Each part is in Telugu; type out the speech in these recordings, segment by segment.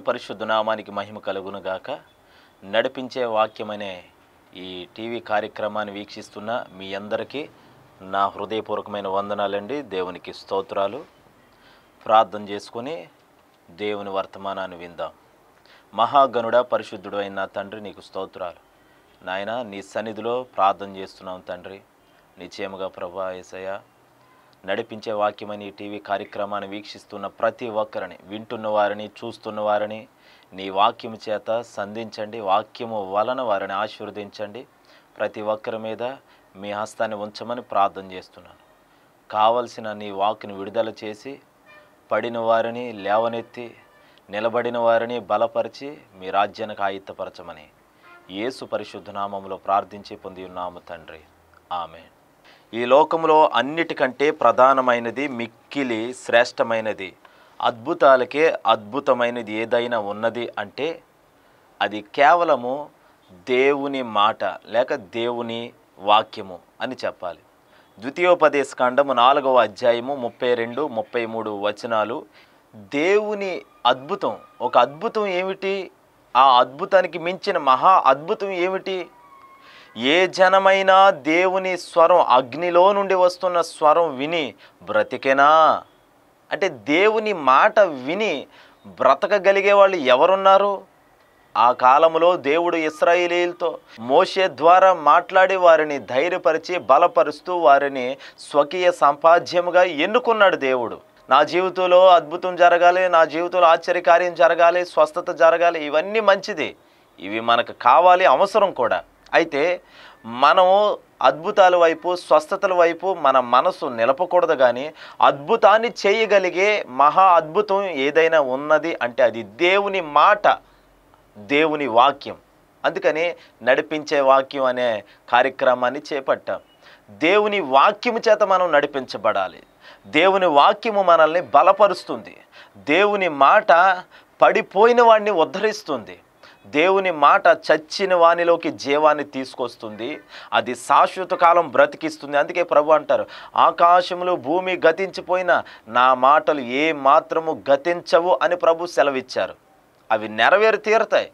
పరిశుద్ధ నామానికి మహిమ కలుగును గాక నడిపించే వాక్యమనే ఈ టీవీ కార్యక్రమాన్ని వీక్షిస్తున్న మీ అందరికీ నా హృదయపూర్వకమైన వందనాలండి దేవునికి స్తోత్రాలు ప్రార్థన చేసుకొని దేవుని వర్తమానాన్ని విందాం మహాగణుడ పరిశుద్ధుడు అయిన నా తండ్రి నీకు స్తోత్రాలు నాయన నీ సన్నిధిలో ప్రార్థన చేస్తున్నాం తండ్రి నిశ్చయముగా ప్రభా ఏసయ్య నడిపించే వాక్యమని ఈ టీవీ కార్యక్రమాన్ని వీక్షిస్తున్న ప్రతి ఒక్కరిని వింటున్న వారిని చూస్తున్న వారిని నీ వాక్యము చేత సంధించండి వాక్యము వలన వారిని ఆశీర్వదించండి ప్రతి ఒక్కరి మీద మీ హస్తాన్ని ఉంచమని ప్రార్థన చేస్తున్నాను కావలసిన నీ వాక్ని విడుదల చేసి పడిన వారిని లేవనెత్తి నిలబడిన వారిని బలపరిచి మీ రాజ్యానికి ఆయుత్తపరచమని యేసు పరిశుద్ధ నామములో ప్రార్థించి పొంది ఉన్నాము తండ్రి ఆమె ఈ లోకంలో అన్నిటికంటే ప్రధానమైనది మిక్కిలి శ్రేష్టమైనది అద్భుతాలకే అద్భుతమైనది ఏదైనా ఉన్నది అంటే అది కేవలము దేవుని మాట లేక దేవుని వాక్యము అని చెప్పాలి ద్వితీయోపదేశ కాండము నాలుగవ అధ్యాయము ముప్పై రెండు ముప్పై మూడు వచనాలు దేవుని అద్భుతం ఒక అద్భుతం ఏమిటి ఆ అద్భుతానికి మించిన మహా అద్భుతం ఏమిటి ఏ జనమైనా దేవుని స్వరం అగ్నిలో నుండి వస్తున్న స్వరం విని బ్రతికెనా అంటే దేవుని మాట విని బ్రతకగలిగే వాళ్ళు ఎవరున్నారు ఆ కాలంలో దేవుడు ఇస్రాయేలీలతో మోషే ద్వారా మాట్లాడి వారిని ధైర్యపరిచి బలపరుస్తూ వారిని స్వకీయ సంపాద్యముగా ఎన్నుకున్నాడు దేవుడు నా జీవితంలో అద్భుతం జరగాలి నా జీవితంలో ఆశ్చర్యకార్యం జరగాలి స్వస్థత జరగాలి ఇవన్నీ మంచిది ఇవి మనకు కావాలి అవసరం కూడా అయితే మనము అద్భుతాల వైపు స్వస్థతల వైపు మన మనసు నిలపకూడదు కానీ అద్భుతాన్ని చేయగలిగే మహా అద్భుతం ఏదైనా ఉన్నది అంటే అది దేవుని మాట దేవుని వాక్యం అందుకని నడిపించే వాక్యం అనే కార్యక్రమాన్ని చేపట్టాం దేవుని వాక్యము చేత మనం నడిపించబడాలి దేవుని వాక్యము మనల్ని బలపరుస్తుంది దేవుని మాట పడిపోయిన వాడిని ఉద్ధరిస్తుంది దేవుని మాట చచ్చిన వానిలోకి జీవాన్ని తీసుకొస్తుంది అది శాశ్వత కాలం బ్రతికిస్తుంది అందుకే ప్రభు అంటారు ఆకాశములు భూమి గతించిపోయిన నా మాటలు ఏ మాత్రము గతించవు అని ప్రభు సెలవిచ్చారు అవి నెరవేరి తీరుతాయి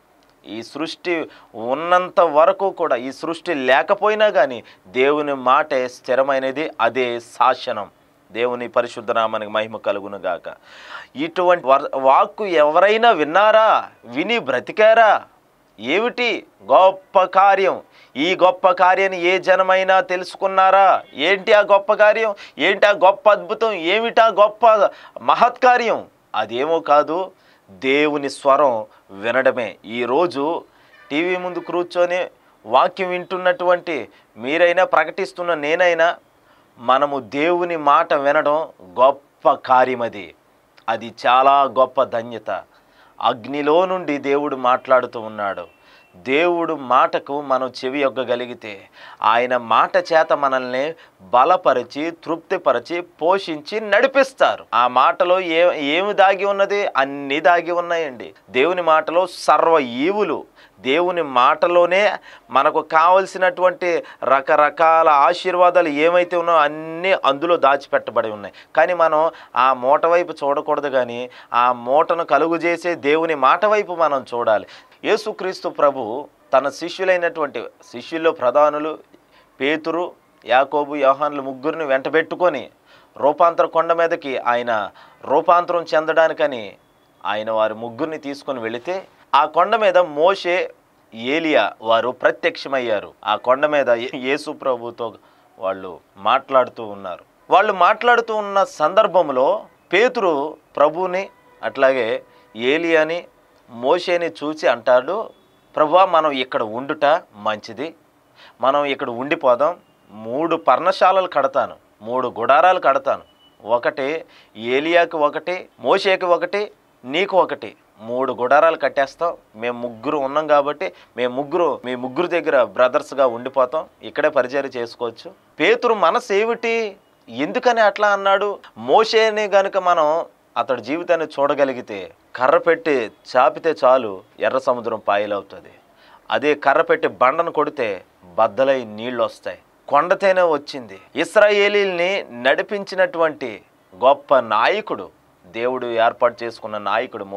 ఈ సృష్టి ఉన్నంత వరకు కూడా ఈ సృష్టి లేకపోయినా కానీ దేవుని మాటే స్థిరమైనది అదే శాసనం దేవుని పరిశుద్ధ నామానికి మహిమ కలుగును గాక ఇటువంటి వర్- వాక్కు ఎవరైనా విన్నారా విని బ్రతికారా ఏమిటి గొప్ప కార్యం ఈ గొప్ప కార్యాన్ని ఏ జనమైనా తెలుసుకున్నారా ఏంటి ఆ గొప్ప కార్యం ఏంటి ఆ గొప్ప అద్భుతం ఏమిటా గొప్ప మహత్కార్యం అదేమో కాదు దేవుని స్వరం వినడమే ఈరోజు టీవీ ముందు కూర్చొని వాక్యం వింటున్నటువంటి మీరైనా ప్రకటిస్తున్న నేనైనా మనము దేవుని మాట వినడం గొప్ప కార్యమది అది చాలా గొప్ప ధన్యత అగ్నిలో నుండి దేవుడు మాట్లాడుతూ ఉన్నాడు దేవుడు మాటకు మనం చెవి యొగ్గగలిగితే ఆయన మాట చేత మనల్ని బలపరిచి తృప్తిపరిచి పోషించి నడిపిస్తారు ఆ మాటలో ఏ ఏమి దాగి ఉన్నది అన్నీ దాగి ఉన్నాయండి దేవుని మాటలో సర్వ ఈవులు దేవుని మాటలోనే మనకు కావలసినటువంటి రకరకాల ఆశీర్వాదాలు ఏమైతే ఉన్నాయో అన్నీ అందులో దాచిపెట్టబడి ఉన్నాయి కానీ మనం ఆ మూట వైపు చూడకూడదు కానీ ఆ మూటను కలుగు చేసే దేవుని మాట వైపు మనం చూడాలి యేసుక్రీస్తు ప్రభు తన శిష్యులైనటువంటి శిష్యుల్లో ప్రధానులు పేతురు యాకోబు యోహాన్లు ముగ్గురిని వెంటబెట్టుకొని రూపాంతర కొండ మీదకి ఆయన రూపాంతరం చెందడానికని ఆయన వారి ముగ్గురిని తీసుకొని వెళితే ఆ కొండ మీద మోషే ఏలియా వారు ప్రత్యక్షమయ్యారు ఆ కొండ మీద యేసు ప్రభుతో వాళ్ళు మాట్లాడుతూ ఉన్నారు వాళ్ళు మాట్లాడుతూ ఉన్న సందర్భంలో పేతురు ప్రభుని అట్లాగే ఏలియాని మోషేని చూసి అంటాడు ప్రభువా మనం ఇక్కడ ఉండుట మంచిది మనం ఇక్కడ ఉండిపోదాం మూడు పర్ణశాలలు కడతాను మూడు గుడారాలు కడతాను ఒకటి ఏలియాకి ఒకటి మోషేకి ఒకటి నీకు ఒకటి మూడు గుడారాలు కట్టేస్తాం మేము ముగ్గురు ఉన్నాం కాబట్టి మేము ముగ్గురు మీ ముగ్గురు దగ్గర బ్రదర్స్గా ఉండిపోతాం ఇక్కడే పరిచయం చేసుకోవచ్చు పేతురు మనసు ఏమిటి ఎందుకని అట్లా అన్నాడు మోషేని గనుక మనం అతడి జీవితాన్ని చూడగలిగితే కర్ర పెట్టి చాపితే చాలు ఎర్ర సముద్రం పాయలవుతుంది అదే కర్ర పెట్టి బండను కొడితే బద్దలై నీళ్ళు వస్తాయి కొండతేనే వచ్చింది ఇస్రాయేలీల్ని నడిపించినటువంటి గొప్ప నాయకుడు దేవుడు ఏర్పాటు చేసుకున్న నాయకుడు మోషే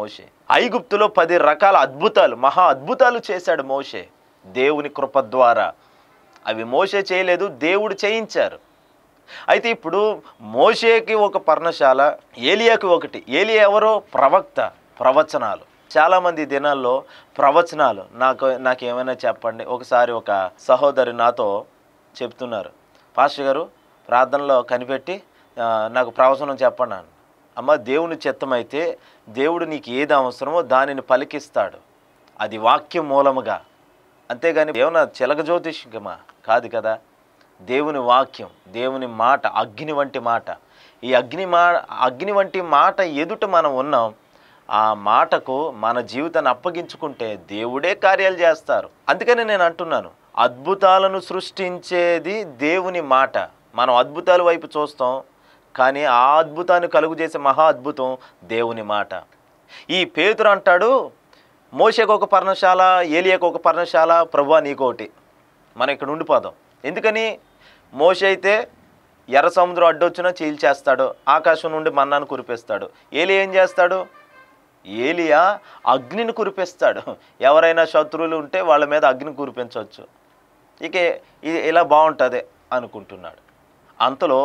ఐగుప్తులో పది రకాల అద్భుతాలు మహా అద్భుతాలు చేశాడు మోషే దేవుని కృప ద్వారా అవి మోషే చేయలేదు దేవుడు చేయించారు అయితే ఇప్పుడు మోషేకి ఒక పర్ణశాల ఏలియాకి ఒకటి ఏలియా ఎవరో ప్రవక్త ప్రవచనాలు చాలామంది ఈ దినాల్లో ప్రవచనాలు నాకు నాకు ఏమైనా చెప్పండి ఒకసారి ఒక సహోదరి నాతో చెప్తున్నారు పాస్టర్ గారు ప్రార్థనలో కనిపెట్టి "ఆ, నాకు ప్రవచనం చెప్పండి అన్న అమ్మ దేవుని చిత్తమైతే దేవుడు నీకు ఏది అవసరమో దానిని పలికిస్తాడు అది వాక్యం మూలముగా అంతేగాని ఏమన్నా చిలక జ్యోతిష్యమా కాదు కదా దేవుని వాక్యం దేవుని మాట అగ్ని వంటి మాట ఈ అగ్ని మా అగ్ని వంటి మాట ఎదుట మనం ఉన్నాం ఆ మాటకు మన జీవితాన్ని అప్పగించుకుంటే దేవుడే కార్యాలు చేస్తారు అందుకని నేను అంటున్నాను అద్భుతాలను సృష్టించేది దేవుని మాట మనం అద్భుతాల వైపు చూస్తాం కానీ ఆ అద్భుతాన్ని కలుగు చేసే మహా అద్భుతం దేవుని మాట ఈ పేతురు అంటాడు మోషకు ఒక పర్ణశాల ఏలియాకు ఒక పర్ణశాల ప్రభా నీకోటి మనం ఇక్కడ ఉండిపోదాం ఎందుకని మోష అయితే ఎర్ర సముద్రం అడ్డొచ్చినా చీల్చేస్తాడు ఆకాశం నుండి మన్నాను కురిపిస్తాడు ఏలి ఏం చేస్తాడు ఏలియా అగ్నిని కురిపిస్తాడు ఎవరైనా శత్రువులు ఉంటే వాళ్ళ మీద అగ్ని కురిపించవచ్చు ఇక ఇది ఇలా బాగుంటుంది అనుకుంటున్నాడు అంతలో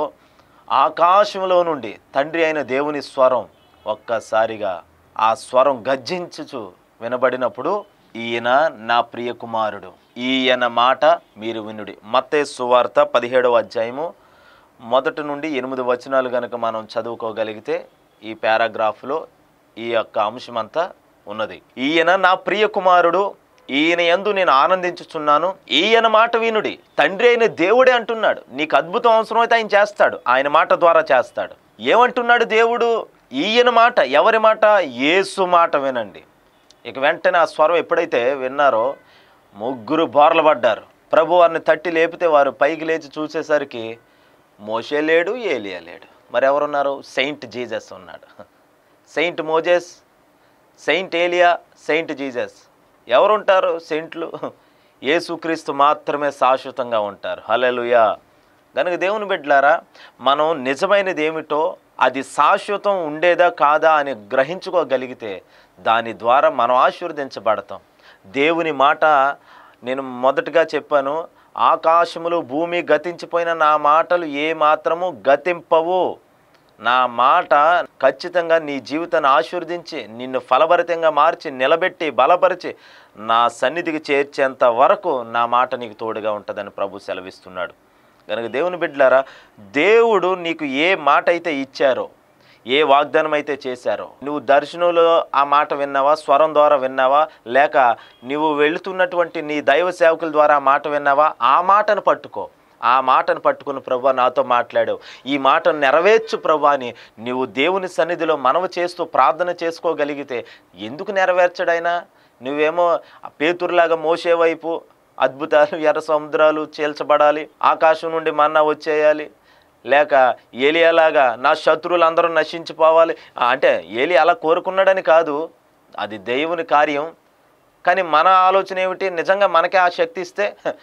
ఆకాశంలో నుండి తండ్రి అయిన దేవుని స్వరం ఒక్కసారిగా ఆ స్వరం గర్జించుచు వినబడినప్పుడు ఈయన నా ప్రియ కుమారుడు ఈయన మాట మీరు వినుడి మత్తే సువార్త పదిహేడవ అధ్యాయము మొదటి నుండి ఎనిమిది వచనాలు కనుక మనం చదువుకోగలిగితే ఈ పారాగ్రాఫ్లో ఈ యొక్క అంశమంతా ఉన్నది ఈయన నా ప్రియ కుమారుడు ఈయన యందు నేను ఆనందించుచున్నాను ఈయన మాట వినుడి తండ్రి అయిన దేవుడే అంటున్నాడు నీకు అద్భుతం అవసరమైతే ఆయన చేస్తాడు ఆయన మాట ద్వారా చేస్తాడు ఏమంటున్నాడు దేవుడు ఈయన మాట ఎవరి మాట యేసు మాట వినండి ఇక వెంటనే ఆ స్వరం ఎప్పుడైతే విన్నారో ముగ్గురు బోర్ల పడ్డారు ప్రభు వారిని తట్టి లేపితే వారు పైకి లేచి చూసేసరికి మోషే లేడు ఏలియా లేడు మరి ఎవరున్నారు సెయింట్ జీసస్ ఉన్నాడు సెయింట్ మోజెస్ సెయింట్ ఏలియా సెయింట్ జీసస్ ఎవరుంటారు సెయింట్లు యేసుక్రీస్తు మాత్రమే శాశ్వతంగా ఉంటారు హలెలుయా కనుక దేవుని బిడ్డలారా మనం నిజమైనది ఏమిటో అది శాశ్వతం ఉండేదా కాదా అని గ్రహించుకోగలిగితే దాని ద్వారా మనం ఆశీర్వదించబడతాం దేవుని మాట నేను మొదటగా చెప్పాను ఆకాశములు భూమి గతించిపోయిన నా మాటలు ఏ మాత్రము గతింపవు నా మాట ఖచ్చితంగా నీ జీవితాన్ని ఆశీర్వదించి నిన్ను ఫలభరితంగా మార్చి నిలబెట్టి బలపరిచి నా సన్నిధికి చేర్చేంత వరకు నా మాట నీకు తోడుగా ఉంటుందని ప్రభు సెలవిస్తున్నాడు కనుక దేవుని బిడ్డలారా దేవుడు నీకు ఏ మాట అయితే ఇచ్చారో ఏ వాగ్దానం అయితే చేశారో నువ్వు దర్శనంలో ఆ మాట విన్నావా స్వరం ద్వారా విన్నావా లేక నువ్వు వెళుతున్నటువంటి నీ దైవ సేవకుల ద్వారా ఆ మాట విన్నావా ఆ మాటను పట్టుకో ఆ మాటను పట్టుకుని ప్రభా నాతో మాట్లాడావు ఈ మాటను నెరవేర్చు ప్రభా అని నువ్వు దేవుని సన్నిధిలో మనవి చేస్తూ ప్రార్థన చేసుకోగలిగితే ఎందుకు నెరవేర్చడైనా నువ్వేమో పేతురులాగా మోసే వైపు అద్భుతాలు ఎర్ర సముద్రాలు చీల్చబడాలి ఆకాశం నుండి మన్నా వచ్చేయాలి లేక ఏలియాలాగా నా శత్రువులందరూ నశించిపోవాలి ఆ, అంటే ఏలి అలా కోరుకున్నాడని కాదు అది దేవుని కార్యం కానీ మన ఆలోచన ఏమిటి నిజంగా మనకే ఆ శక్తి ఇస్తే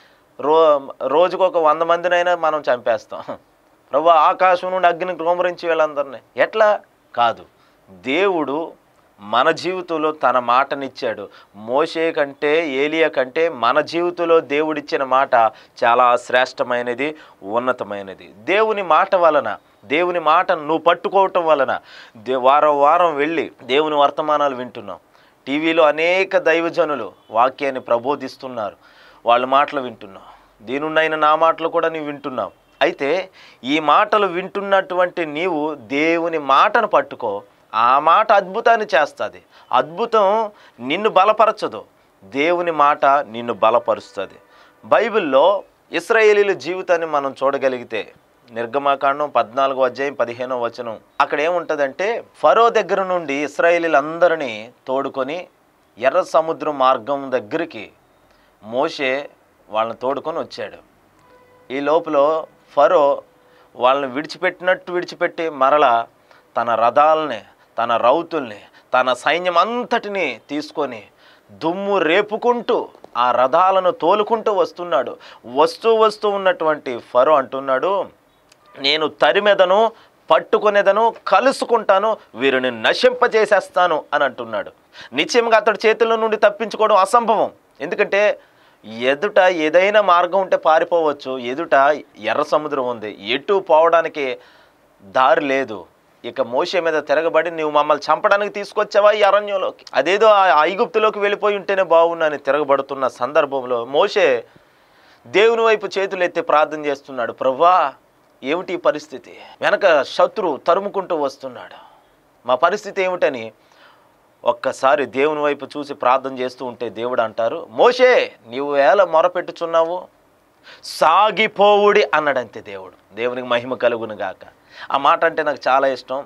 రో రోజుకు ఒక వంద మందినైనా మనం చంపేస్తాం ప్రభు ఆకాశం నుండి అగ్ని గ్రోమరించి వీళ్ళందరినీ ఎట్లా కాదు దేవుడు మన జీవితంలో తన మాటనిచ్చాడు మోషే కంటే ఏలియా కంటే మన జీవితంలో దేవుడిచ్చిన మాట చాలా శ్రేష్టమైనది ఉన్నతమైనది దేవుని మాట వలన దేవుని మాటను నువ్వు పట్టుకోవటం వలన దే వారం వారం వెళ్ళి దేవుని వర్తమానాలు వింటున్నాం టీవీలో అనేక దైవజనులు వాక్యాన్ని ప్రబోధిస్తున్నారు వాళ్ళ మాటలు వింటున్నావు దీనున్నైన నా మాటలు కూడా నీవు వింటున్నావు అయితే ఈ మాటలు వింటున్నటువంటి నీవు దేవుని మాటను పట్టుకో ఆ మాట అద్భుతాన్ని చేస్తుంది అద్భుతం నిన్ను బలపరచదు దేవుని మాట నిన్ను బలపరుస్తుంది బైబిల్లో ఇస్రాయేలీల జీవితాన్ని మనం చూడగలిగితే నిర్గమాకాండం పద్నాలుగో అధ్యాయం పదిహేనో వచనం అక్కడ ఏముంటుందంటే ఫరో దగ్గర నుండి ఇస్రాయేలీలందరినీ తోడుకొని ఎర్ర సముద్రం మార్గం దగ్గరికి మోషే వాళ్ళని తోడుకొని వచ్చాడు ఈ లోపల ఫరో వాళ్ళని విడిచిపెట్టినట్టు విడిచిపెట్టి మరల తన రథాలని తన రౌతుల్ని తన సైన్యం అంతటిని తీసుకొని దుమ్ము రేపుకుంటూ ఆ రథాలను తోలుకుంటూ వస్తున్నాడు వస్తూ వస్తూ ఉన్నటువంటి ఫరో అంటున్నాడు నేను తరిమెదను పట్టుకునేదను కలుసుకుంటాను వీరిని నశింపజేసేస్తాను అని అంటున్నాడు నిశ్చయంగా అతడి చేతుల నుండి తప్పించుకోవడం అసంభవం ఎందుకంటే ఎదుట ఏదైనా మార్గం ఉంటే పారిపోవచ్చు ఎదుట ఎర్ర సముద్రం ఉంది ఎటు పోవడానికి దారి లేదు ఇక మోషే మీద తిరగబడి నువ్వు మమ్మల్ని చంపడానికి తీసుకొచ్చావా ఈ అరణ్యంలోకి అదేదో ఆ ఐగుప్తులోకి వెళ్ళిపోయి ఉంటేనే బాగున్నాను తిరగబడుతున్న సందర్భంలో మోషే దేవుని వైపు చేతులు ఎత్తి ప్రార్థన చేస్తున్నాడు ప్రభా ఏమిటి ఈ పరిస్థితి వెనక శత్రు తరుముకుంటూ వస్తున్నాడు మా పరిస్థితి ఏమిటని ఒక్కసారి దేవుని వైపు చూసి ప్రార్థన చేస్తూ ఉంటే దేవుడు అంటారు మోషే నీవు వేళ మొరపెట్టుచున్నావు సాగిపోవుడి అన్నాడంతే దేవుడు దేవునికి మహిమ కలుగును గాక ఆ మాట అంటే నాకు చాలా ఇష్టం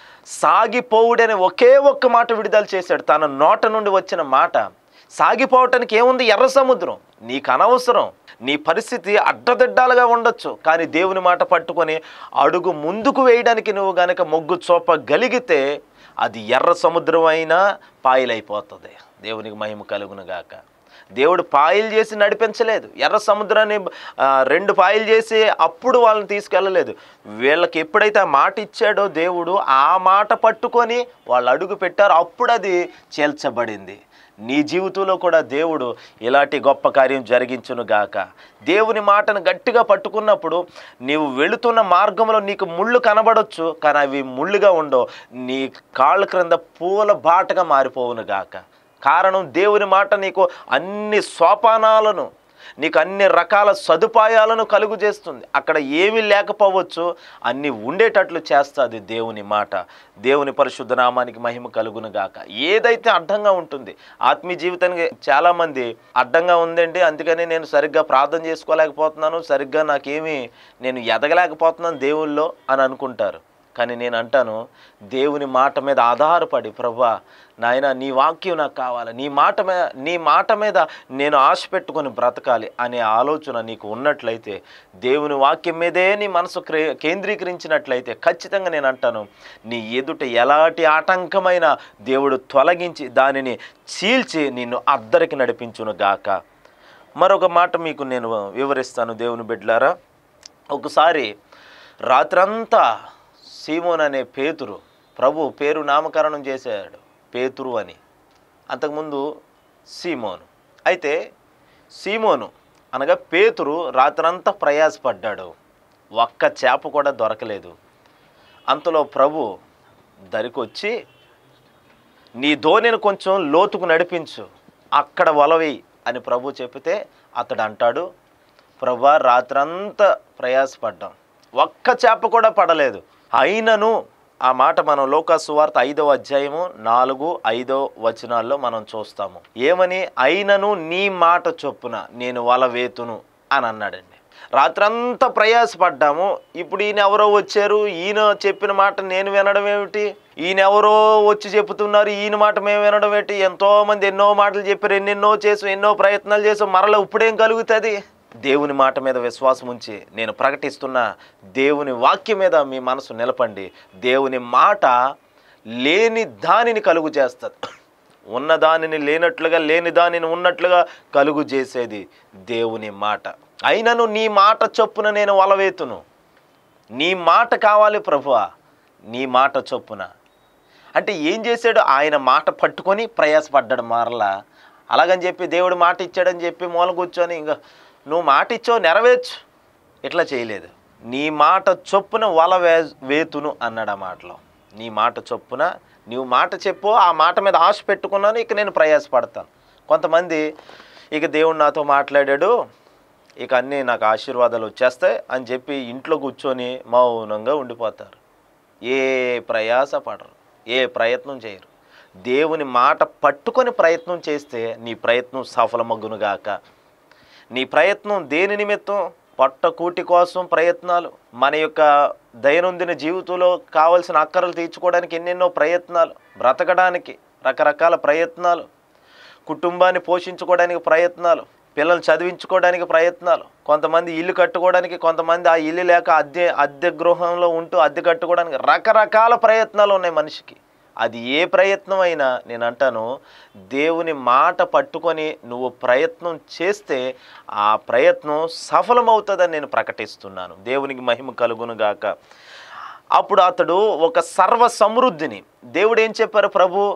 సాగిపోవుడి అనే ఒకే ఒక్క మాట విడుదల చేశాడు తన నోట నుండి వచ్చిన మాట సాగిపోవటానికి ఏముంది ఎర్ర సముద్రం నీకు అనవసరం నీ పరిస్థితి అడ్డదిడ్డాలుగా ఉండొచ్చు కానీ దేవుని మాట పట్టుకొని అడుగు ముందుకు వేయడానికి నువ్వు గనక మొగ్గు చూపగలిగితే అది ఎర్ర సముద్రం అయినా పాయలైపోతుంది దేవునికి మహిమ కలుగును గాక దేవుడు పాయలు చేసి నడిపించలేదు ఎర్ర సముద్రాన్ని ఆ, రెండు పాయలు చేసి అప్పుడు వాళ్ళని తీసుకెళ్ళలేదు వీళ్ళకి ఎప్పుడైతే ఆ మాట ఇచ్చాడో దేవుడు ఆ మాట పట్టుకొని వాళ్ళు అడుగు పెట్టారో అప్పుడు అది చేల్చబడింది నీ జీవితంలో కూడా దేవుడు ఇలాంటి గొప్ప కార్యం జరిగించును గాక దేవుని మాటను గట్టిగా పట్టుకున్నప్పుడు నీవు వెళుతున్న మార్గంలో నీకు ముళ్ళు కనబడొచ్చు కానీ అవి ముళ్ళుగా ఉండవు నీ కాళ్ళ క్రింద పూల బాటగా మారిపోవును గాక కారణం దేవుని మాట నీకు అన్ని సోపానాలను నీకు అన్ని రకాల సదుపాయాలను కలుగు చేస్తుంది అక్కడ ఏమీ లేకపోవచ్చు అన్ని ఉండేటట్లు చేస్తుంది దేవుని మాట దేవుని పరిశుద్ధ నామానికి మహిమ కలుగును గాక ఏదైతే అడ్డంగా ఉంటుంది ఆత్మీయ జీవితానికి చాలామంది అడ్డంగా ఉందండి అందుకని నేను సరిగ్గా ప్రార్థన చేసుకోలేకపోతున్నాను సరిగ్గా నాకేమీ నేను ఎదగలేకపోతున్నాను దేవుల్లో అని అనుకుంటారు కానీ నేను అంటాను దేవుని మాట మీద ఆధారపడి ప్రభా నాయన నీ వాక్యం నాకు కావాలి నీ మాట మీద నీ మాట మీద నేను ఆశ పెట్టుకొని బ్రతకాలి అనే ఆలోచన నీకు ఉన్నట్లయితే దేవుని వాక్యం మీదే నీ మనసు క్రే కేంద్రీకరించినట్లయితే ఖచ్చితంగా నేను అంటాను నీ ఎదుట ఎలాంటి ఆటంకమైన దేవుడు తొలగించి దానిని చీల్చి నిన్ను అద్దరికి నడిపించును గాక మరొక మాట మీకు నేను వివరిస్తాను దేవుని బిడ్డలారా ఒకసారి రాత్రంతా సీమోన్ అనే పేతురు ప్రభు పేరు నామకరణం చేశాడు పేతురు అని అంతకుముందు సీమోను అయితే సీమోను అనగా పేతురు రాత్రంతా ప్రయాసపడ్డాడు ఒక్క చేప కూడా దొరకలేదు అంతలో ప్రభు దరికొచ్చి నీ ధోనిని కొంచెం లోతుకు నడిపించు అక్కడ వలవి అని ప్రభు చెబితే అతడు అంటాడు ప్రభా రాత్రంతా ప్రయాసపడ్డాం ఒక్క చేప కూడా పడలేదు అయినను ఆ మాట మనం లోకాసు వార్త ఐదవ అధ్యాయము నాలుగు ఐదో వచనాల్లో మనం చూస్తాము ఏమని అయినను నీ మాట చొప్పున నేను వల వేతును అని అన్నాడండి రాత్రంతా ప్రయాసపడ్డాము ఇప్పుడు ఈయన ఎవరో వచ్చారు ఈయన చెప్పిన మాట నేను వినడం ఏమిటి ఈయన ఎవరో వచ్చి చెబుతున్నారు ఈయన మాట మేము వినడం ఏంటి ఎంతో మంది ఎన్నో మాటలు చెప్పారు ఎన్నెన్నో చేసాం ఎన్నో ప్రయత్నాలు చేసాం మరలా ఇప్పుడేం కలుగుతుంది దేవుని మాట మీద విశ్వాసం ఉంచి నేను ప్రకటిస్తున్న దేవుని వాక్యం మీద మీ మనసు నిలపండి దేవుని మాట లేని దానిని కలుగు చేస్తుంది ఉన్న దానిని లేనట్లుగా లేని దానిని ఉన్నట్లుగా కలుగు చేసేది దేవుని మాట అయినను నీ మాట చొప్పున నేను వలవేతును నీ మాట కావాలి ప్రభువా నీ మాట చొప్పున అంటే ఏం చేశాడు ఆయన మాట పట్టుకొని ప్రయాసపడ్డాడు మరలా అలాగని చెప్పి దేవుడు మాట ఇచ్చాడని చెప్పి మూల కూర్చొని ఇంకా నువ్వు మాట ఇచ్చావు నెరవేర్చు ఇట్లా చేయలేదు నీ మాట చొప్పున వల వే వేతును అన్నాడు ఆ మాటలో నీ మాట చొప్పున నీవు మాట చెప్పు ఆ మాట మీద ఆశ పెట్టుకున్నాను ఇక నేను ప్రయాసపడతాను కొంతమంది ఇక దేవుడు నాతో మాట్లాడాడు ఇక అన్నీ నాకు ఆశీర్వాదాలు వచ్చేస్తాయి అని చెప్పి ఇంట్లో కూర్చొని మౌనంగా ఉండిపోతారు ఏ ప్రయాస పడరు ఏ ప్రయత్నం చేయరు దేవుని మాట పట్టుకొని ప్రయత్నం చేస్తే నీ ప్రయత్నం సఫలమగునుగాక నీ ప్రయత్నం దేని నిమిత్తం పొట్ట కూటి కోసం ప్రయత్నాలు మన యొక్క దైనందిన జీవితంలో కావలసిన అక్కరలు తీర్చుకోవడానికి ఎన్నెన్నో ప్రయత్నాలు బ్రతకడానికి రకరకాల ప్రయత్నాలు కుటుంబాన్ని పోషించుకోవడానికి ప్రయత్నాలు పిల్లల్ని చదివించుకోవడానికి ప్రయత్నాలు కొంతమంది ఇల్లు కట్టుకోవడానికి కొంతమంది ఆ ఇల్లు లేక అద్దె అద్దె గృహంలో ఉంటూ అద్దె కట్టుకోవడానికి రకరకాల ప్రయత్నాలు ఉన్నాయి మనిషికి అది ఏ ప్రయత్నం అయినా నేను అంటాను దేవుని మాట పట్టుకొని నువ్వు ప్రయత్నం చేస్తే ఆ ప్రయత్నం సఫలమవుతుందని నేను ప్రకటిస్తున్నాను దేవునికి మహిమ కలుగును గాక అప్పుడు అతడు ఒక సర్వ సమృద్ధిని దేవుడు ఏం చెప్పారు ప్రభు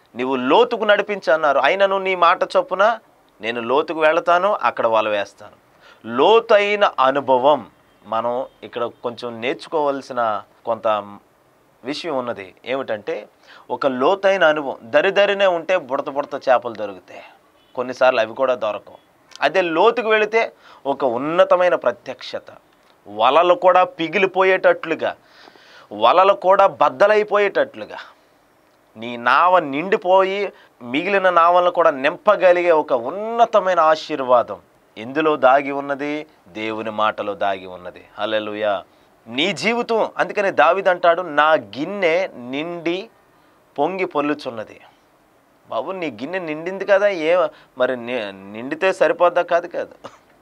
నీవు లోతుకు నడిపించన్నారు అయినను నీ మాట చొప్పున నేను లోతుకు వెళతాను అక్కడ వల వేస్తాను లోతైన అనుభవం మనం ఇక్కడ కొంచెం నేర్చుకోవాల్సిన కొంత విషయం ఉన్నది ఏమిటంటే ఒక లోతైన అనుభవం దరిదరినే ఉంటే బుడత బుడత చేపలు దొరుకుతాయి కొన్నిసార్లు అవి కూడా దొరకవు అదే లోతుకు వెళితే ఒక ఉన్నతమైన ప్రత్యక్షత వలలు కూడా పిగిలిపోయేటట్లుగా వలలు కూడా బద్దలైపోయేటట్లుగా నీ నావ నిండిపోయి మిగిలిన నావలను కూడా నింపగలిగే ఒక ఉన్నతమైన ఆశీర్వాదం ఎందులో దాగి ఉన్నది దేవుని మాటలో దాగి ఉన్నది హల్లెలూయా నీ జీవితం అందుకని దావిదంటాడు నా గిన్నె నిండి పొంగి పొల్లుచున్నది బాబు నీ గిన్నె నిండింది కదా ఏ మరి ని- నిండితే సరిపోద్దా కాదు కాదు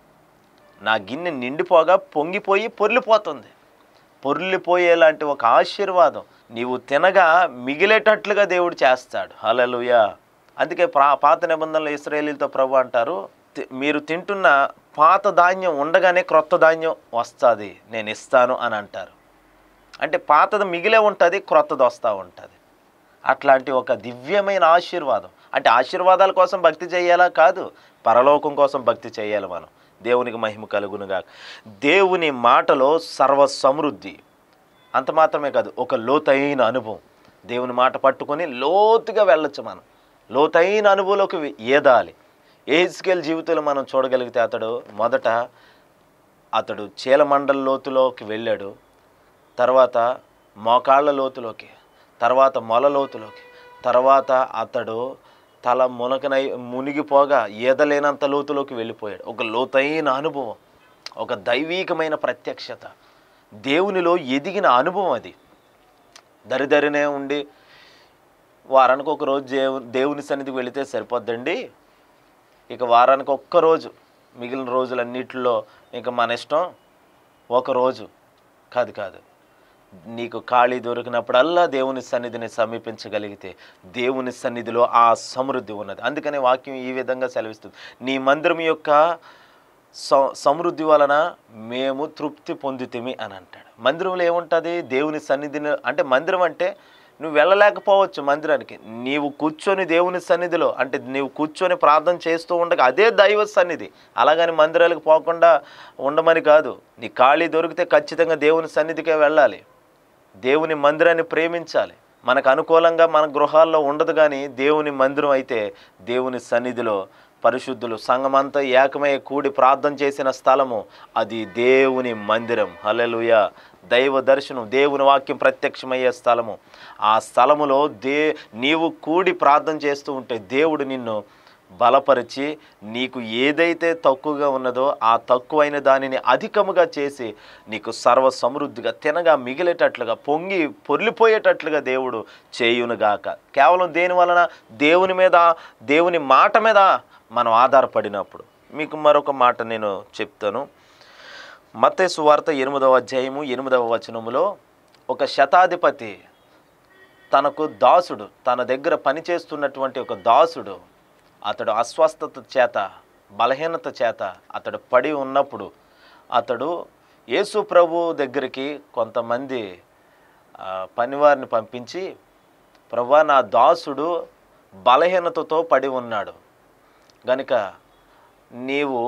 నా గిన్నె నిండిపోగా పొంగిపోయి పొర్లిపోతుంది పొర్లిపోయేలాంటి ఒక ఆశీర్వాదం నీవు తినగా మిగిలేటట్లుగా దేవుడు చేస్తాడు హల్లెలూయా అందుకే ప్రా పాత నిబంధనలు ఇస్రాయేలీలతో ప్రభు అంటారు "తి- మీరు తింటున్న పాత ధాన్యం ఉండగానే క్రొత్త ధాన్యం వస్తుంది నేను ఇస్తాను అని అంటారు అంటే పాతది మిగిలే ఉంటుంది క్రొత్తది వస్తూ ఉంటుంది అట్లాంటి ఒక దివ్యమైన ఆశీర్వాదం అంటే ఆశీర్వాదాల కోసం భక్తి చేయాలా కాదు పరలోకం కోసం భక్తి చేయాలి మనం దేవునికి మహిమ కలుగునుగా దేవుని మాటలో సర్వ సమృద్ధి అంత మాత్రమే కాదు ఒక లోతైన అనుభవం దేవుని మాట పట్టుకొని లోతుగా వెళ్ళొచ్చు మనం లోతైన అనుభవంలోకి ఏదాలి ఏజ్కేల్ జీవితంలో మనం చూడగలిగితే అతడు మొదట అతడు చీలమండల లోతులోకి వెళ్ళాడు తర్వాత మోకాళ్ళ లోతులోకి తర్వాత మొల లోతులోకి తర్వాత అతడు తల మునకనై మునిగిపోగా ఈదలేనంత లోతులోకి వెళ్ళిపోయాడు ఒక లోతైన అనుభవం ఒక దైవీకమైన ప్రత్యక్షత దేవునిలో ఎదిగిన అనుభవం అది దరిదరినే ఉండి వారానికి ఒక రోజు దేవు దేవుని సన్నిధికి వెళితే సరిపోద్దండి ఇక వారానికి ఒక్క రోజు మిగిలిన రోజులన్నిటిలో ఇక మన ఇష్టం ఒక రోజు కాదు కాదు నీకు ఖాళీ దొరికినప్పుడల్లా దేవుని సన్నిధిని సమీపించగలిగితే దేవుని సన్నిధిలో ఆ సమృద్ధి ఉన్నది అందుకనే వాక్యం ఈ విధంగా సెలవిస్తుంది నీ మందిరం యొక్క స- సమృద్ధి వలన మేము తృప్తి పొందుతిమి అని అంటాడు మందిరంలో ఏముంటుంది దేవుని సన్నిధిని అంటే మందిరం అంటే నువ్వు వెళ్ళలేకపోవచ్చు మందిరానికి నీవు కూర్చొని దేవుని సన్నిధిలో అంటే నీవు కూర్చొని ప్రార్థన చేస్తూ ఉండగా అదే దైవ సన్నిధి అలాగని మందిరాలకు పోకుండా ఉండమని కాదు నీ ఖాళీ దొరికితే ఖచ్చితంగా దేవుని సన్నిధికే వెళ్ళాలి దేవుని మందిరాన్ని ప్రేమించాలి మనకు అనుకూలంగా మన గృహాల్లో ఉండదు కానీ దేవుని మందిరం అయితే దేవుని సన్నిధిలో పరిశుద్ధులు సంఘమంతా ఏకమై కూడి ప్రార్థన చేసిన స్థలము అది దేవుని మందిరం హల్లెలూయ దైవ దర్శనం దేవుని వాక్యం ప్రత్యక్షమయ్యే స్థలము ఆ స్థలములో దే నీవు కూడి ప్రార్థన చేస్తూ ఉంటే దేవుడు నిన్ను బలపరిచి నీకు ఏదైతే తక్కువగా ఉన్నదో ఆ తక్కువైన దానిని అధికముగా చేసి నీకు సర్వ సమృద్ధిగా తినగా మిగిలేటట్లుగా పొంగి పొర్లిపోయేటట్లుగా దేవుడు చేయునుగాక కేవలం దేని వలన దేవుని మీద దేవుని మాట మీద మనం ఆధారపడినప్పుడు మీకు మరొక మాట నేను చెప్తాను మత్తయి సువార్త ఎనిమిదవ అధ్యాయము ఎనిమిదవ వచనములో ఒక శతాధిపతి తనకు దాసుడు తన దగ్గర పనిచేస్తున్నటువంటి ఒక దాసుడు అతడు అస్వస్థత చేత బలహీనత చేత అతడు పడి ఉన్నప్పుడు అతడు యేసు ప్రభు దగ్గరికి కొంతమంది ఆ, పనివారిని పంపించి ప్రభా నా దాసుడు బలహీనతతో పడి ఉన్నాడు గనుక నీవు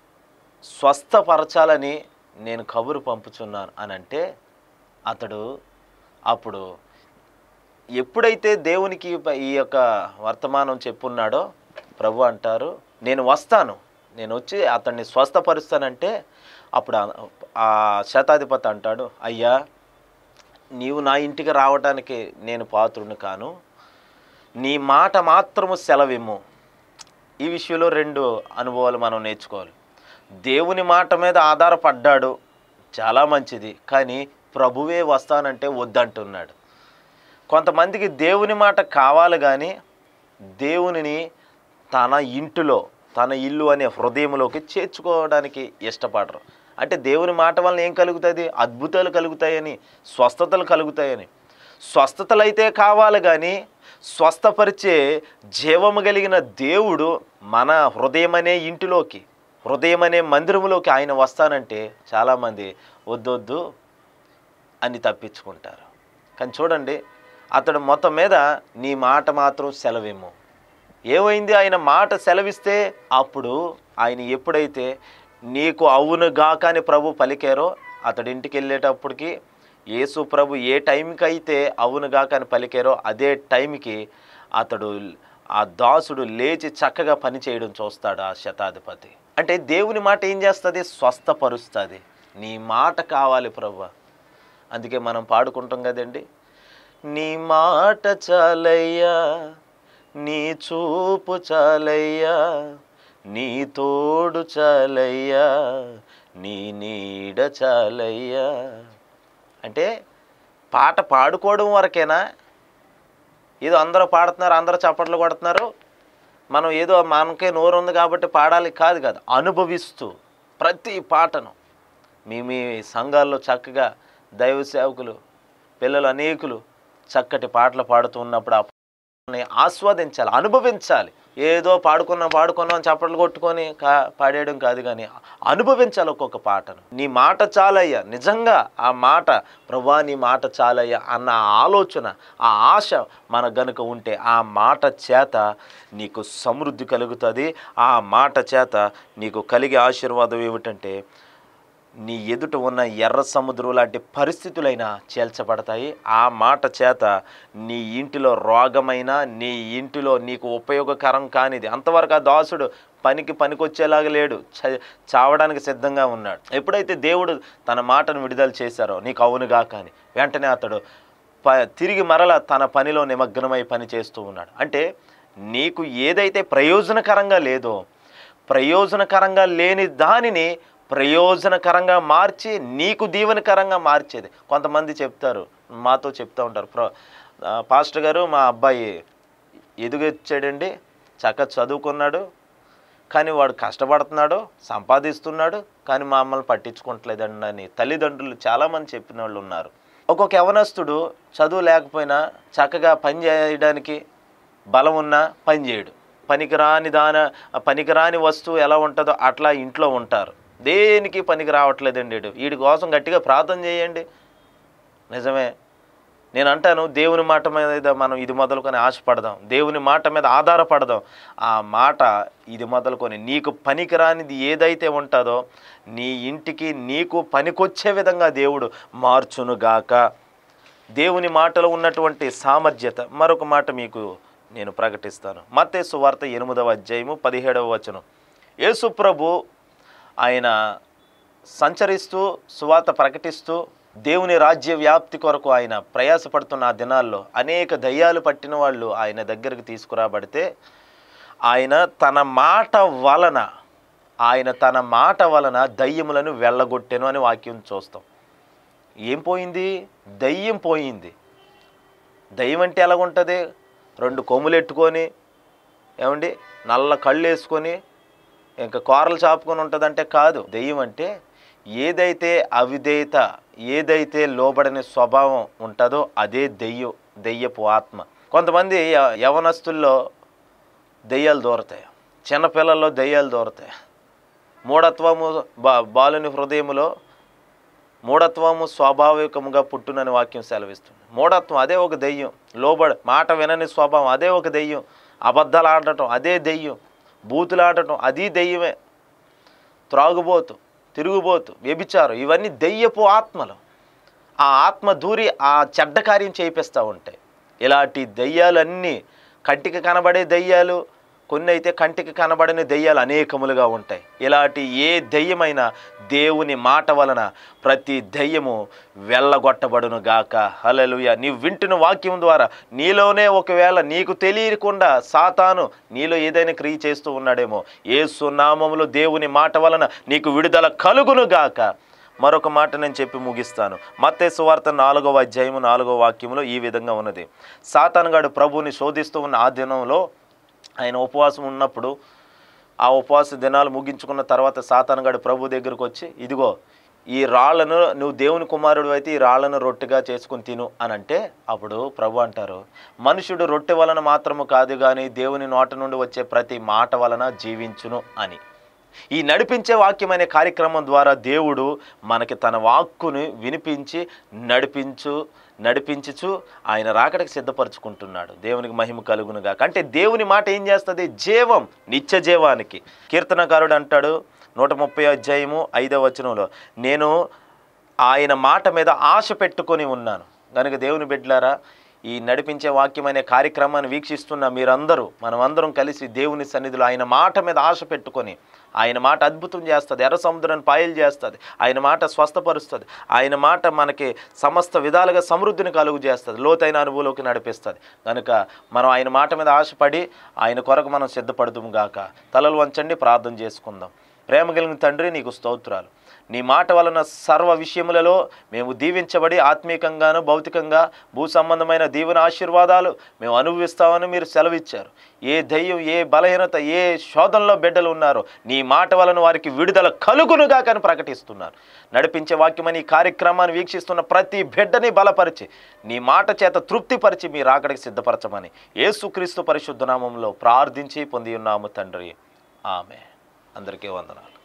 స్వస్థపరచాలని నేను కబురు పంపుచున్నాను అని అంటే అతడు అప్పుడు ఎప్పుడైతే దేవునికి ప- ఈ యొక్క వర్తమానం చెప్పున్నాడో ప్రభు అంటారు నేను వస్తాను నేను వచ్చి అతన్ని స్వస్థపరుస్తానంటే అప్పుడు ఆ- ఆ శతాధిపతి అంటాడు అయ్యా నీవు నా ఇంటికి రావడానికి నేను పాత్రుని కాను నీ మాట మాత్రము సెలవిమ్ము ఈ విషయంలో రెండు అనుభవాలు మనం నేర్చుకోవాలి దేవుని మాట మీద ఆధారపడ్డాడు చాలా మంచిది కానీ ప్రభువే వస్తానంటే వద్దంటున్నాడు కొంతమందికి దేవుని మాట కావాలి కానీ దేవునిని తన ఇంటిలో తన ఇల్లు అనే హృదయంలోకి చేర్చుకోవడానికి ఇష్టపడరు అంటే దేవుని మాట వలన ఏం కలుగుతుంది అద్భుతాలు కలుగుతాయని స్వస్థతలు కలుగుతాయని స్వస్థతలు అయితే కావాలి కానీ స్వస్థపరిచే జీవము కలిగిన దేవుడు మన హృదయం అనే ఇంటిలోకి హృదయం అనే మందిరంలోకి ఆయన వస్తానంటే చాలామంది వద్దొద్దు అని తప్పించుకుంటారు కానీ చూడండి అతడు మొత్తం మీద నీ మాట మాత్రం సెలవేమో ఏమైంది ఆయన మాట సెలవిస్తే అప్పుడు ఆయన ఎప్పుడైతే నీకు అవును గాక అని ప్రభు పలికారో అతడి ఇంటికి వెళ్ళేటప్పటికి యేసు ప్రభు ఏ టైంకి అయితే అవును గాక అని పలికారో అదే టైంకి అతడు ఆ దాసుడు లేచి చక్కగా పని చేయడం చూస్తాడు ఆ శతాధిపతి అంటే దేవుని మాట ఏం చేస్తుంది స్వస్థపరుస్తుంది నీ మాట కావాలి ప్రభు అందుకే మనం పాడుకుంటాం కదండి నీ మాట చాలయ్యా నీ చూపు చాలయ్యా నీ తోడు చాలయ్యా నీ నీడ చాలయ్యా అంటే పాట పాడుకోవడం వరకేనా ఏదో అందరూ పాడుతున్నారు అందరూ చప్పట్లు కొడుతున్నారు మనం ఏదో మనకే నోరు ఉంది కాబట్టి పాడాలి కాదు కాదు అనుభవిస్తూ ప్రతి పాటను మీ మీ సంఘాల్లో చక్కగా దైవ సేవకులు పిల్లలు అనేకులు చక్కటి పాటలు పాడుతూ ఉన్నప్పుడు ఆ పాటల్ని ఆస్వాదించాలి అనుభవించాలి ఏదో పాడుకున్నాం పాడుకున్నాం చప్పట్లు కొట్టుకొని కా పాడేయడం కాదు కానీ అనుభవించాలి ఒక్కొక్క పాటను నీ మాట చాలయ్యా నిజంగా ఆ మాట ప్రభా నీ మాట చాలయ్యా అన్న ఆలోచన ఆ ఆశ మన గనుక ఉంటే ఆ మాట చేత నీకు సమృద్ధి కలుగుతుంది ఆ మాట చేత నీకు కలిగే ఆశీర్వాదం ఏమిటంటే నీ ఎదుట ఉన్న ఎర్ర సముద్రం లాంటి పరిస్థితులైనా చేల్చబడతాయి ఆ మాట చేత నీ ఇంటిలో రోగమైన నీ ఇంటిలో నీకు ఉపయోగకరం కానిది అంతవరకు ఆ దాసుడు పనికి పనికొచ్చేలాగా లేడు చ- చావడానికి సిద్ధంగా ఉన్నాడు ఎప్పుడైతే దేవుడు తన మాటను విడుదల చేశారో నీకు అవునుగా కానీ వెంటనే అతడు ప తిరిగి మరల తన పనిలో నిమగ్నమై పని చేస్తూ ఉన్నాడు అంటే నీకు ఏదైతే ప్రయోజనకరంగా లేదో ప్రయోజనకరంగా లేని దానిని ప్రయోజనకరంగా మార్చి నీకు దీవెనకరంగా మార్చేది కొంతమంది చెప్తారు మాతో చెప్తూ ఉంటారు ప్ర ఆ, పాస్టర్ గారు మా అబ్బాయి ఎదుగొచ్చాడండి చక్కగా చదువుకున్నాడు కానీ వాడు కష్టపడుతున్నాడు సంపాదిస్తున్నాడు కానీ మమ్మల్ని పట్టించుకోవట్లేదండి అని తల్లిదండ్రులు చాలామంది చెప్పిన వాళ్ళు ఉన్నారు ఒక్కొక్క యవనస్తుడు చదువు లేకపోయినా చక్కగా పని చేయడానికి బలం ఉన్నా పని చేయడు పనికిరాని దాన పనికిరాని వస్తువు ఎలా ఉంటుందో అట్లా ఇంట్లో ఉంటారు దేనికి పనికి రావట్లేదండి వీడు వీడి కోసం గట్టిగా ప్రార్థన చేయండి నిజమే నేను అంటాను దేవుని మాట మీద మనం ఇది మొదలుకొని ఆశపడదాం దేవుని మాట మీద ఆధారపడదాం ఆ మాట ఇది మొదలుకొని నీకు పనికిరానిది ఏదైతే ఉంటుందో నీ ఇంటికి నీకు పనికొచ్చే విధంగా దేవుడు మార్చునుగాక దేవుని మాటలో ఉన్నటువంటి సామర్థ్యత మరొక మాట మీకు నేను ప్రకటిస్తాను మత్తేసు వార్త ఎనిమిదవ అధ్యాయము పదిహేడవ వచనం యేసు ప్రభు ఆయన సంచరిస్తూ సువార్త ప్రకటిస్తూ దేవుని రాజ్య వ్యాప్తి కొరకు ఆయన ప్రయాసపడుతున్న ఆ దినాల్లో అనేక దయ్యాలు పట్టిన వాళ్ళు ఆయన దగ్గరికి తీసుకురాబడితే ఆయన తన మాట వలన ఆయన తన మాట వలన దయ్యములను వెళ్ళగొట్టెను అని వాక్యం చూస్తాం ఏం పోయింది దయ్యం పోయింది దయ్యం అంటే ఎలాగుంటుంది రెండు కొమ్ములు ఎట్టుకొని ఏమండి నల్ల కళ్ళు వేసుకొని ఇంకా కూరలు చాపుకొని ఉంటుందంటే కాదు దెయ్యం అంటే ఏదైతే అవిధేయత ఏదైతే లోబడని స్వభావం ఉంటుందో అదే దెయ్యం దెయ్యపు ఆత్మ కొంతమంది య- యవనస్తుల్లో దెయ్యాలు దూరతాయి చిన్నపిల్లల్లో దెయ్యాలు దూరతాయి మూఢత్వము బా బాలుని హృదయములో మూఢత్వము స్వాభావికముగా పుట్టునని వాక్యం సెలవిస్తుంది మూఢత్వం అదే ఒక దెయ్యం లోబడ మాట వినని స్వభావం అదే ఒక దెయ్యం అబద్ధాలు ఆడటం అదే దెయ్యం బూతులు ఆడటం అది దెయ్యమే త్రాగుబోతు తిరుగుబోతు వ్యభిచారం ఇవన్నీ దెయ్యపు ఆత్మలు ఆ ఆత్మ దూరి ఆ చెడ్డ కార్యం చేయిస్తూ ఉంటాయి ఇలాంటి దెయ్యాలన్నీ కంటికి కనబడే దెయ్యాలు కొన్ని అయితే కంటికి కనబడని దెయ్యాలు అనేకములుగా ఉంటాయి ఇలాంటి ఏ దెయ్యమైనా దేవుని మాట వలన ప్రతి దెయ్యము వెళ్ళగొట్టబడును గాక హలలుయ నీవు వింటున్న వాక్యం ద్వారా నీలోనే ఒకవేళ నీకు తెలియకుండా సాతాను నీలో ఏదైనా క్రియ చేస్తూ ఉన్నాడేమో ఏ సునామములు దేవుని మాట వలన నీకు విడుదల కలుగును గాక మరొక మాట నేను చెప్పి ముగిస్తాను మత్తేసు వార్త నాలుగవ అధ్యాయము నాలుగవ వాక్యములో ఈ విధంగా ఉన్నది సాతానుగాడు ప్రభువుని శోధిస్తూ ఉన్న ఆ దినంలో ఆయన ఉపవాసం ఉన్నప్పుడు ఆ ఉపవాస దినాలు ముగించుకున్న తర్వాత సాతానుగాడు ప్రభు దగ్గరకు వచ్చి ఇదిగో ఈ రాళ్లను నువ్వు దేవుని కుమారుడు అయితే ఈ రాళ్లను రొట్టెగా చేసుకుని తిను అని అంటే అప్పుడు ప్రభు అంటారు మనుషుడు రొట్టె వలన మాత్రము కాదు కానీ దేవుని నోట నుండి వచ్చే ప్రతి మాట వలన జీవించును అని ఈ నడిపించే వాక్యం అనే కార్యక్రమం ద్వారా దేవుడు మనకి తన వాక్కును వినిపించి నడిపించు నడిపించుచు ఆయన రాకడికి సిద్ధపరచుకుంటున్నాడు దేవునికి మహిమ కలుగునుగా అంటే దేవుని మాట ఏం చేస్తుంది జీవం నిత్య జీవానికి కీర్తనకారుడు అంటాడు నూట ముప్పై అధ్యాయము ఐదవ వచనంలో నేను ఆయన మాట మీద ఆశ పెట్టుకొని ఉన్నాను కనుక దేవుని బిడ్డలారా ఈ నడిపించే వాక్యం అనే కార్యక్రమాన్ని వీక్షిస్తున్న మీరందరూ మనమందరం కలిసి దేవుని సన్నిధిలో ఆయన మాట మీద ఆశ పెట్టుకొని ఆయన మాట అద్భుతం చేస్తుంది ఎర్ర సముద్రాన్ని పాయలు చేస్తుంది ఆయన మాట స్వస్థపరుస్తుంది ఆయన మాట మనకి సమస్త విధాలుగా సమృద్ధిని కలుగు చేస్తుంది లోతైన అనుభవంలోకి నడిపిస్తుంది కనుక మనం ఆయన మాట మీద ఆశపడి ఆయన కొరకు మనం సిద్ధపడుతుము గాక తలలు వంచండి ప్రార్థన చేసుకుందాం ప్రేమ కలిగిన తండ్రి నీకు స్తోత్రాలు నీ మాట వలన సర్వ విషయములలో మేము దీవించబడి ఆత్మీకంగాను భౌతికంగా భూ సంబంధమైన దీవెన ఆశీర్వాదాలు మేము అనుభవిస్తామని మీరు సెలవిచ్చారు ఏ దయ్యం ఏ బలహీనత ఏ శోధనలో బిడ్డలు ఉన్నారో నీ మాట వలన వారికి విడుదల కలుగునుగా కానీ ప్రకటిస్తున్నారు నడిపించే వాక్యమని ఈ కార్యక్రమాన్ని వీక్షిస్తున్న ప్రతి బిడ్డని బలపరిచి నీ మాట చేత తృప్తిపరిచి మీ రాకడికి సిద్ధపరచమని యేసుక్రీస్తు పరిశుద్ధ నామంలో ప్రార్థించి పొంది ఉన్నాము తండ్రి ఆమె అందరికీ వందనాలు